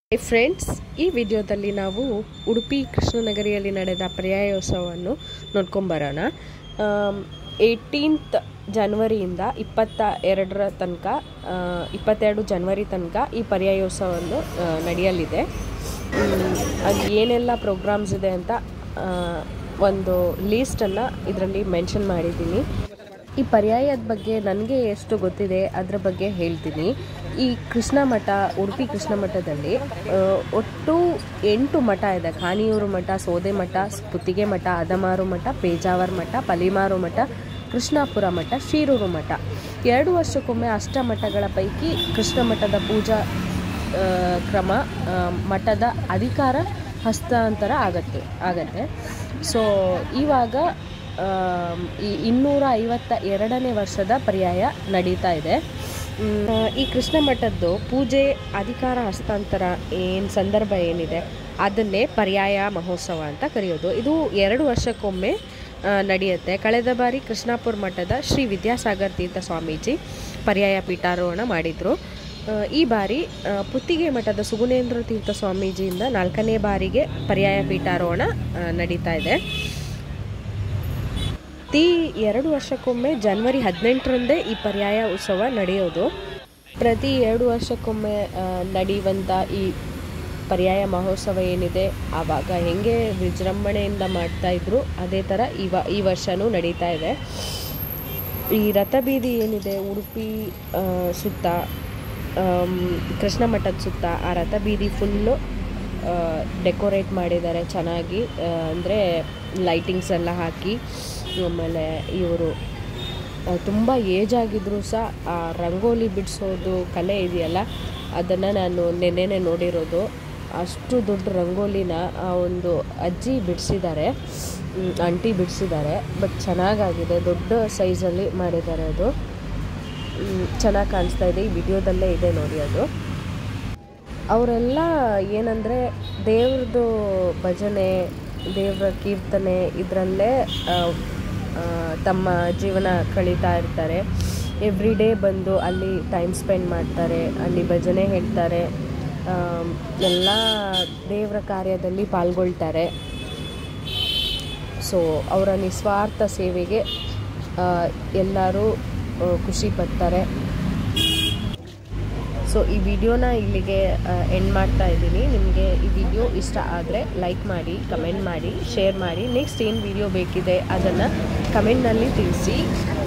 hi friends ಈ ವಿಡಿಯೋದಲ್ಲಿ ನಾವು ಉಡುಪಿ ಕೃಷ್ಣನಗರಿಯಲ್ಲಿ ನಡೆದ ಪರ್ಯಾಯೋತ್ಸವವನ್ನು ನೋಡ್ಕೊಂಬರೋಣ ಏಯ್ಟೀನ್ತ್ ಜನವರಿಯಿಂದ ಇಪ್ಪತ್ತ ಎರಡರ ತನಕ ಆ, ಇಪ್ಪತ್ತೆರಡು ಜನವರಿ ತನಕ ಈ ಪರ್ಯಾಯೋತ್ಸವವನ್ನು ಆ, ನಡೆಯಲಿದೆ ಮ್, ಅದು ಏನೆಲ್ಲ ಪ್ರೋಗ್ರಾಮ್ಸ್ ಇದೆ ಅಂತ ಆ, ಒಂದು ಲೀಸ್ಟನ್ನು ಇದರಲ್ಲಿ ಮೆನ್ಷನ್ ಮಾಡಿದ್ದೀನಿ ಈ ಪರ್ಯಾಯದ ಬಗ್ಗೆ ನನಗೆ ಎಷ್ಟು ಗೊತ್ತಿದೆ ಅದರ ಬಗ್ಗೆ ಹೇಳ್ತೀನಿ ಈ ಕೃಷ್ಣ ಮಠ ಉಡುಪಿ ಕೃಷ್ಣ ಮಠದಲ್ಲಿ ಆ, ಒಟ್ಟು ಎಂಟು ಮಠ ಇದೆ ಖಾನಿಯೂರು ಮಠ ಸೋದೆ ಮಠ ಪುತ್ತಿಗೆ ಮಠ ಅದಮಾರು ಮಠ ಪೇಜಾವರ ಮಠ ಪಲಿಮಾರು ಮಠ ಕೃಷ್ಣಾಪುರ ಮಠ ಶೀರೂರು ಮಠ ಎರಡು ವರ್ಷಕ್ಕೊಮ್ಮೆ ಅಷ್ಟಮಠಗಳ ಪೈಕಿ ಕೃಷ್ಣ ಮಠದ ಪೂಜಾ ಆ, ಕ್ರಮ ಆ, ಮಠದ ಅಧಿಕಾರ ಹಸ್ತಾಂತರ ಆಗತ್ತೆ ಆಗತ್ತೆ ಸೊ ಇವಾಗ ಆಮ್, ಈ ಇನ್ನೂರ ಐವತ್ತ ಎರಡನೇ ವರ್ಷದ ಪರ್ಯಾಯ ನಡೀತಾ ಇದೆ ಮ್, ಆ, ಈ ಕೃಷ್ಣ ಮಠದ್ದು ಪೂಜೆ ಅಧಿಕಾರ ಹಸ್ತಾಂತರ ಏನು ಸಂದರ್ಭ ಏನಿದೆ ಅದನ್ನೇ ಪರ್ಯಾಯ ಮಹೋತ್ಸವ ಅಂತ ಕರೆಯೋದು ಇದು ಎರಡು ವರ್ಷಕ್ಕೊಮ್ಮೆ ಆ, ನಡೆಯುತ್ತೆ ಕಳೆದ ಬಾರಿ ಕೃಷ್ಣಾಪುರ ಮಠದ ಶ್ರೀ ವಿದ್ಯಾಸಾಗರ್ ತೀರ್ಥ ಸ್ವಾಮೀಜಿ ಪರ್ಯಾಯ ಪೀಠಾರೋಹಣ ಮಾಡಿದರು ಆ, ಈ ಬಾರಿ ಆ, ಪುತ್ತಿಗೆ ಮಠದ ಸುಗುಣೇಂದ್ರ ತೀರ್ಥ ಸ್ವಾಮೀಜಿಯಿಂದ ನಾಲ್ಕನೇ ಬಾರಿಗೆ ಪರ್ಯಾಯ ಪೀಠಾರೋಹಣ ಆ, ನಡೀತಾ ಇದೆ ಪ್ರತಿ ಎರಡು ವರ್ಷಕ್ಕೊಮ್ಮೆ ಜನವರಿ ಹದಿನೆಂಟರಂದೇ ಈ ಪರ್ಯಾಯ ಉತ್ಸವ ನಡೆಯೋದು ಪ್ರತಿ ಎರಡು ವರ್ಷಕ್ಕೊಮ್ಮೆ ಆ, ನಡೆಯುವಂಥ ಈ ಪರ್ಯಾಯ ಮಹೋತ್ಸವ ಏನಿದೆ ಆವಾಗ ಹೆಂಗೆ ವಿಜೃಂಭಣೆಯಿಂದ ಮಾಡ್ತಾ ಇದ್ರು ಅದೇ ಥರ ಇವ ಈ ವರ್ಷವೂ ನಡೀತಾ ಇದೆ ಈ ರಥಬೀದಿ ಏನಿದೆ ಉಡುಪಿ ಆ, ಸುತ್ತ ಆಮ್, ಕೃಷ್ಣ ಮಠದ ಸುತ್ತ ಆ ರಥಬೀದಿ ಫುಲ್ಲು ಡೆಕೋರೇಟ್ ಮಾಡಿದ್ದಾರೆ ಚೆನ್ನಾಗಿ ಅಂದರೆ ಲೈಟಿಂಗ್ಸ್ ಎಲ್ಲ ಹಾಕಿ ಆಮೇಲೆ ಇವರು ತುಂಬ ಏಜ್ ಆಗಿದ್ರು ಸಹ ಆ ರಂಗೋಲಿ ಬಿಡಿಸೋದು ಕಲೆ ಇದೆಯಲ್ಲ ಅದನ್ನು ನಾನು ನೆನ್ನೆನೆ ನೋಡಿರೋದು ಅಷ್ಟು ದೊಡ್ಡ ರಂಗೋಲಿನ ಆ ಒಂದು ಅಜ್ಜಿ ಬಿಡಿಸಿದ್ದಾರೆ ಆಂಟಿ ಬಿಡಿಸಿದ್ದಾರೆ ಬಟ್ ಚೆನ್ನಾಗಾಗಿದೆ ದೊಡ್ಡ ಸೈಜಲ್ಲಿ ಮಾಡಿದ್ದಾರೆ ಅದು ಚೆನ್ನಾಗಿ ಕಾಣಿಸ್ತಾ ಇದೆ ಈ ವಿಡಿಯೋದಲ್ಲೇ ಇದೆ ನೋಡಿ ಅದು ಅವರೆಲ್ಲ ಏನಂದರೆ ದೇವ್ರದ್ದು ಭಜನೆ ದೇವರ ಕೀರ್ತನೆ ಇದರಲ್ಲೇ ತಮ್ಮ ಜೀವನ ಕಳೀತಾ ಇರ್ತಾರೆ ಎವ್ರಿ ಡೇ ಬಂದು ಅಲ್ಲಿ ಟೈಮ್ ಸ್ಪೆಂಡ್ ಮಾಡ್ತಾರೆ ಅಲ್ಲಿ ಭಜನೆ ಹೇಳ್ತಾರೆ ಆಮ್, ಎಲ್ಲ ದೇವರ ಕಾರ್ಯದಲ್ಲಿ ಪಾಲ್ಗೊಳ್ತಾರೆ ಸೊ ಅವರ ನಿಸ್ವಾರ್ಥ ಸೇವೆಗೆ ಆ, ಎಲ್ಲರೂ ಆ, ಖುಷಿ ಪಡ್ತಾರೆ ಸೊ ಈ ವಿಡಿಯೋನ ಇಲ್ಲಿಗೆ ಎಂಡ್ ಮಾಡ್ತಾ ಇದ್ದೀನಿ ನಿಮಗೆ ಈ ವಿಡಿಯೋ ಇಷ್ಟ ಆದರೆ ಲೈಕ್ ಮಾಡಿ ಕಮೆಂಟ್ ಮಾಡಿ ಶೇರ್ ಮಾಡಿ ನೆಕ್ಸ್ಟ್ ಏನು ವಿಡಿಯೋ ಬೇಕಿದೆ ಅದನ್ನು ಕಮೆಂಟ್ನಲ್ಲಿ ತಿಳಿಸಿ